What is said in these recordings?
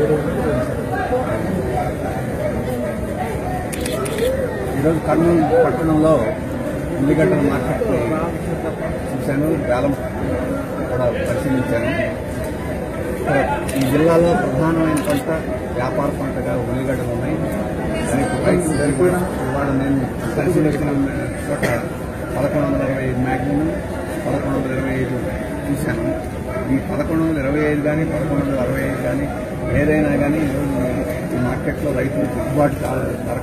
ఈరోజు కర్నూలు పట్టణంలో ఉల్లిగడ్డల మార్కెట్ చూశాను వేలం కూడా పరిశీలించాను ఇక్కడ ఈ జిల్లాలో ప్రధానమైన పంట వ్యాపార పంటగా ఉల్లిగడ్డలు ఉన్నాయి దానికి రైతులు సరిపోయిన ఇవాళ నేను పరిశీలించిన చోట పదకొండు వందల ఇరవై ఐదు మ్యాగ్జిమం పదకొండు వందల ఇరవై ఐదు చూశాను ఈ పదకొండు వందల ఇరవై ఐదు కానీ పదకొండు వందల అరవై ఐదు కానీ ఏదైనా కానీ ఈరోజు ఈ మార్కెట్లో రైతులకు గిట్టుబాటు కాదు ధర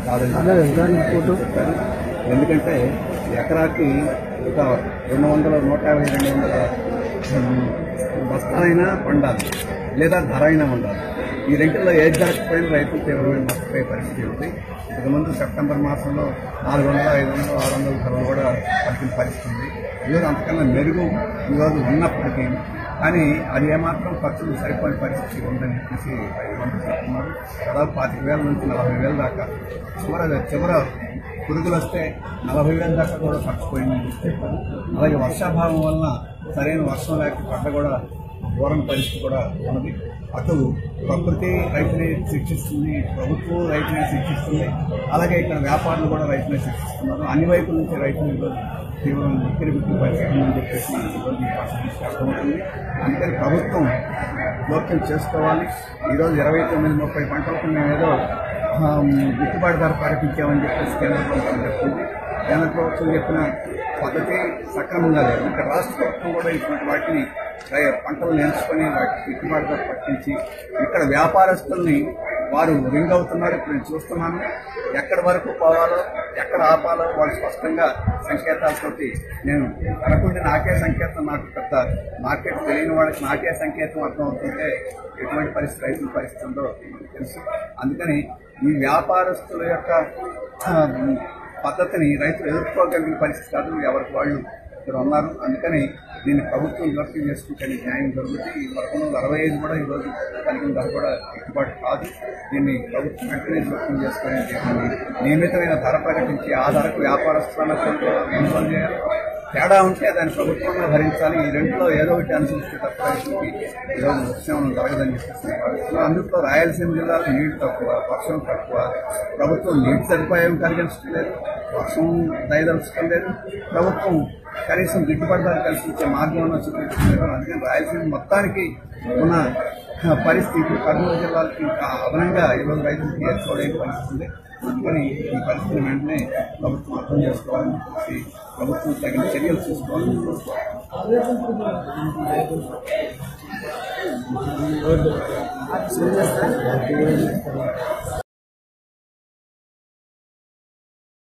కాదని చెప్పారు ఎందుకంటే ఎకరాకి ఒక రెండు వందల నూట యాభై రెండు వందల ఉమ్, బస్తాలైనా పండాలి లేదా ధర అయినా ఉండాలి ఈ రెంటిల్లో ఏది జరగకపోయినా రైతులు తీవ్రమైన నష్టపోయే పరిస్థితి ఉంది ఇంతకుముందు సెప్టెంబర్ మాసంలో నాలుగు వందల ఐదు వందలు ఆరు వందల ధరలు కూడా పట్టిన పరిస్థితి ఉంది ఈరోజు అంతకన్నా మెరుగు ఈరోజు ఉన్నప్పటికీ కానీ అది ఏమాత్రం ఖర్చులు సరిపోయిన పరిస్థితి ఉందని చెప్పేసి రైతులందరూ చెప్తున్నారు దాదాపు పాతిక వేల నుంచి నలభై వేల దాకా చివర చివర పురుగులు వస్తే నలభై వేల దాకా కూడా ఖర్చు పోయిందని చెప్పి చెప్పారు అలాగే వర్షాభావం వలన సరైన వర్షం లేక పంట కూడా ఘోరం పరిస్థితి కూడా ఉన్నది అటు ప్రకృతి రైతుని శిక్షిస్తుంది ప్రభుత్వం రైతుని శిక్షిస్తుంది అలాగే ఇక్కడ వ్యాపారులు కూడా రైతుని శిక్షిస్తున్నారు అన్ని వైపుల నుంచి రైతులు ఈరోజు తీవ్రం తిరిగి పరిస్థితి ఉందని చెప్పేసి ఈరోజు ఈ పరిస్థితి అర్థమవుతుంది అందుకని ప్రభుత్వం జోక్యం చేసుకోవాలి ఈరోజు ఇరవై తొమ్మిది ముప్పై పంటలకు మేము ఏదో ఆ, గిట్టుబాటు ధర ప్రకటించామని చెప్పేసి కేంద్ర ప్రభుత్వం చెప్తుంది కేంద్ర ప్రభుత్వం చెప్పిన పద్ధతి సక్రమంగా లేదు ఇంకా రాష్ట్ర ప్రభుత్వం కూడా ఇటువంటి వాటిని రై- పంటలు నేర్చుకొని వాటికి గిట్టుబాటు ధర పట్టించి ఇక్కడ వ్యాపారస్తుల్ని వారు రింగ్ అవుతున్నారు ఇప్పుడు నేను చూస్తున్నాను ఎక్కడి వరకు పోవాలో ఎక్కడ ఆపాలో వాళ్ళు స్పష్టంగా సంకేతాలతోటి నేను అనుకుంటే నాకే సంకేతం నాకు పెద్ద మార్కెట్ తెలియని వాళ్ళకి నాకే సంకేతం అర్థమవుతుంటే ఎటువంటి పరిస్థితి రైతుల పరిస్థితి ఉందో నాకు తెలుసు అందుకని ఈ వ్యాపారస్తుల యొక్క ఆ, పద్ధతిని రైతులు ఎదుర్కోగలిగిన పరిస్థితి కాదు ఎవరికి వాళ్ళు ఇక్కడ ఉన్నారు అందుకని దీన్ని ప్రభుత్వం జోక్యం చేసుకుంటే న్యాయం జరుగుతుంది ఈ పదకొండు వందల అరవై ఐదు కూడా ఈరోజు కలిగిన ధర కూడా గిట్టుబాటు కాదు దీన్ని ప్రభుత్వం వెంటనే జోక్యం చేసుకొని దీన్ని నియమితమైన ధర ప్రకటించి ఆ ధరకు వ్యాపారస్తులను కొనుగోలు చేయాలి తేడా ఉంటే దాన్ని ప్రభుత్వంలో భరించాలి ఈ రెండులో ఏదో ఒకటి అనుసరిస్తే తప్ప రైతులకి ఈరోజు ఉపశమనం జరగదని చెప్పేసి నేను భావిస్తున్నాను. అందులో రాయలసీమ జిల్లాలో నీళ్లు తక్కువ వర్షం తక్కువ ప్రభుత్వం నీటి సదుపాయం కలిగించడం లేదు వర్షం దయదలచడం లేదు ప్రభుత్వం కనీసం గిట్టుబాటు ధర కల్పించే మార్గంలో చూపించలేదు అందుకని రాయలసీమ మొత్తానికి ఉన్న పరిస్థితి కర్నూలు జిల్లాలకి ఇంకా అదనంగా ఈరోజు రైతులకి ఎదుర్కోలేని పరిస్థితి ఉంది అందుకని ఈ పరిస్థితిని వెంటనే ప్రభుత్వం అర్థం చేసుకోవాలని చెప్పేసి ప్రభుత్వం తగిన చర్యలు తీసుకోవాలని కోరుకోవాలి